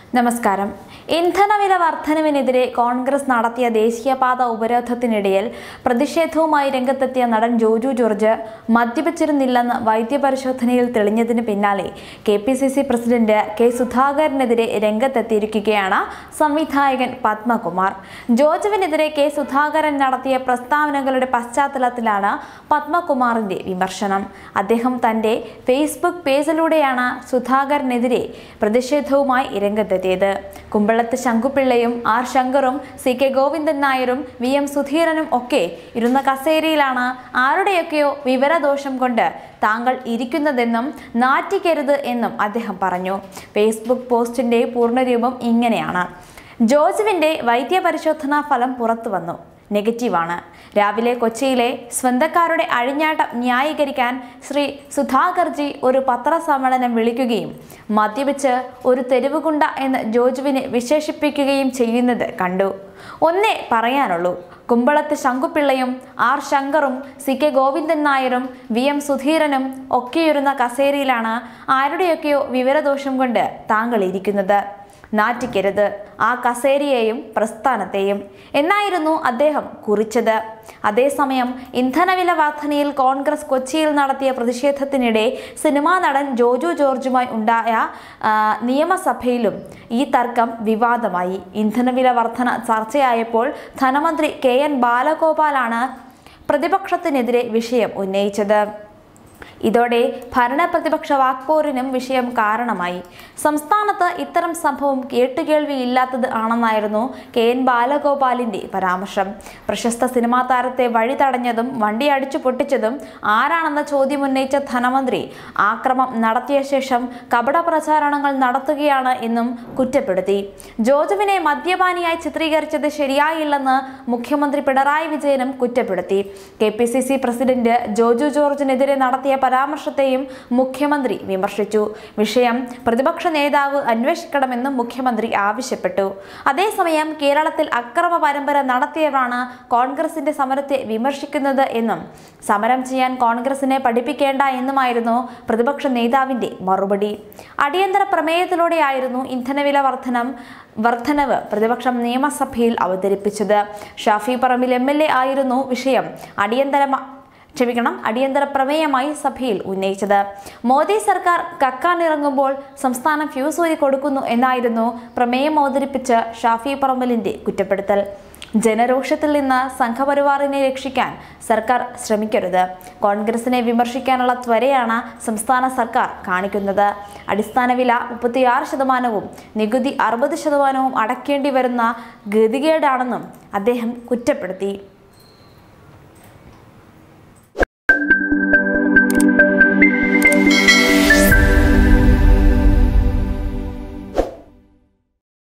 നമസ്കാരം ഇന്ധനവില വർധനവിനെതിരെ കോൺഗ്രസ് നടത്തിയ ദേശീയപാത ഉപരോധത്തിനിടയിൽ പ്രതിഷേധവുമായി രംഗത്തെത്തിയ നടൻ ജോജു ജോർജ് മദ്യപിച്ചിരുന്നില്ലെന്ന് വൈദ്യപരിശോധനയിൽ തെളിഞ്ഞതിന് പിന്നാലെ K P C C president K സുധാകരനെതിരെ രംഗത്തെത്തിയിരിക്കുകയാണ് സംവിധായകൻ പത്മകുമാർ ജോജുവിനെതിരെ കെ സുധാകരൻ നടത്തിയ പ്രസ്താവനകളുടെ പശ്ചാത്തലത്തിലാണ് പത്മകുമാറിന്റെ വിമർശനം അദ്ദേഹം തന്റെ ഫേസ്ബുക്ക് പേജിലൂടെയാണ് സുധാകരനെതിരെ പ്രതിഷേധവുമായി രംഗത്തെത്തിയത് കുമ്പളത്ത് ശങ്കുപിള്ളയും ആർ ശങ്കറും സി കെ ഗോവിന്ദൻ നായരും വി എം സുധീരനും ഒക്കെ ഇരുന്ന കസേരയിലാണ് ആരുടെയൊക്കെയോ വിവരദോഷം കൊണ്ട് താങ്കൾ ഇരിക്കുന്നതെന്നും നാറ്റിക്കരുത് എന്നും അദ്ദേഹം പറഞ്ഞു ഫേസ്ബുക്ക് പോസ്റ്റിന്റെ പൂർണ്ണരൂപം ഇങ്ങനെയാണ് ജോജുവിന്റെ വൈദ്യപരിശോധനാ ഫലം പുറത്തു വന്നു നെഗറ്റീവാണ് രാവിലെ കൊച്ചിയിലെ സ്വന്തക്കാരുടെ അഴിഞ്ഞാട്ടം ന്യായീകരിക്കാൻ ശ്രീ സുധാകർജി ഒരു പത്രസമ്മേളനം വിളിക്കുകയും മദ്യപിച്ച് ഒരു തെരുവുകുണ്ട എന്ന് ജോജുവിനെ വിശേഷിപ്പിക്കുകയും ചെയ്യുന്നത് കണ്ടു ഒന്നേ പറയാനുള്ളൂ കുമ്പളത്ത് ശങ്കുപിള്ളയും ആർ ശങ്കറും സി കെ ഗോവിന്ദൻ നായരും വി എം സുധീരനും ഒക്കെയിരുന്ന കസേരയിലാണ് ആരുടെയൊക്കെയോ വിവരദോഷം കൊണ്ട് താങ്കൾ ഇരിക്കുന്നത് നാറ്റിക്കരുത് ആ കസേരയെയും പ്രസ്ഥാനത്തെയും എന്നായിരുന്നു അദ്ദേഹം കുറിച്ചത് അതേസമയം ഇന്ധനവില വർധനയിൽ കോൺഗ്രസ് കൊച്ചിയിൽ നടത്തിയ പ്രതിഷേധത്തിനിടെ സിനിമാ നടൻ ജോജു ജോർജുമായി ഉണ്ടായ ആ, നിയമസഭയിലും ഈ തർക്കം വിവാദമായി ഇന്ധനവില വർധന ചർച്ചയായപ്പോൾ ധനമന്ത്രി കെ എൻ ബാലഗോപാലാണ് പ്രതിപക്ഷത്തിനെതിരെ വിഷയം ഉന്നയിച്ചത് ഇതോടെ ഭരണ പ്രതിപക്ഷ വാക്പോരിനും വിഷയം കാരണമായി സംസ്ഥാനത്ത് ഇത്തരം സംഭവം കേട്ടുകേൾവിയില്ലാത്തത് ആണെന്നായിരുന്നു കെ എൻ ബാലഗോപാലിന്റെ പരാമർശം പ്രശസ്ത സിനിമാ താരത്തെ വഴി തടഞ്ഞതും വണ്ടി അടിച്ചു പൊട്ടിച്ചതും ആരാണെന്ന ചോദ്യം ഉന്നയിച്ച ധനമന്ത്രി ആക്രമം നടത്തിയ ശേഷം കപട പ്രചാരണങ്ങൾ നടത്തുകയാണ് എന്നും കുറ്റപ്പെടുത്തി ജോജുവിനെ മദ്യപാനിയായി ചിത്രീകരിച്ചത് ശരിയായില്ലെന്ന് മുഖ്യമന്ത്രി പിണറായി വിജയനും കുറ്റപ്പെടുത്തി K P C C president Joju ജോർജിനെതിരെ നടത്തിയ പരാമർശത്തെയും മുഖ്യമന്ത്രി വിമർശിച്ചു വിഷയം പ്രതിപക്ഷ നേതാവ് അന്വേഷിക്കണമെന്നും മുഖ്യമന്ത്രി ആവശ്യപ്പെട്ടു അതേസമയം കേരളത്തിൽ അക്രമ പരമ്പര നടത്തിയവരാണ് കോൺഗ്രസിന്റെ സമരത്തെ വിമർശിക്കുന്നത് എന്നും സമരം ചെയ്യാൻ കോൺഗ്രസിനെ പഠിപ്പിക്കേണ്ട എന്നുമായിരുന്നു പ്രതിപക്ഷ നേതാവിന്റെ മറുപടി അടിയന്തര പ്രമേയത്തിലൂടെയായിരുന്നു ഇന്ധനവില വർധനം വർധനവ് പ്രതിപക്ഷം നിയമസഭയിൽ അവതരിപ്പിച്ചത് Shafi Parambil M L A ആയിരുന്നു വിഷയം അടിയന്തര ക്ഷമിക്കണം അടിയന്തര പ്രമേയമായി സഭയിൽ ഉന്നയിച്ചത് മോദി സർക്കാർ കക്കാനിറങ്ങുമ്പോൾ സംസ്ഥാനം ഫ്യൂസ് ഊരി കൊടുക്കുന്നു എന്നായിരുന്നു പ്രമേയം അവതരിപ്പിച്ച് ഷാഫി പറമ്പലിന്റെ കുറ്റപ്പെടുത്തൽ ജനരോഷത്തിൽ നിന്ന് സംഘപരിവാറിനെ രക്ഷിക്കാൻ സർക്കാർ ശ്രമിക്കരുത് കോൺഗ്രസിനെ വിമർശിക്കാനുള്ള ത്വരയാണ് സംസ്ഥാന സർക്കാർ കാണിക്കുന്നത് അടിസ്ഥാന വില മുപ്പത്തിയാറ് ശതമാനവും നികുതി അറുപത് ശതമാനവും അടയ്ക്കേണ്ടി വരുന്ന ഗതികേടാണെന്നും അദ്ദേഹം കുറ്റപ്പെടുത്തി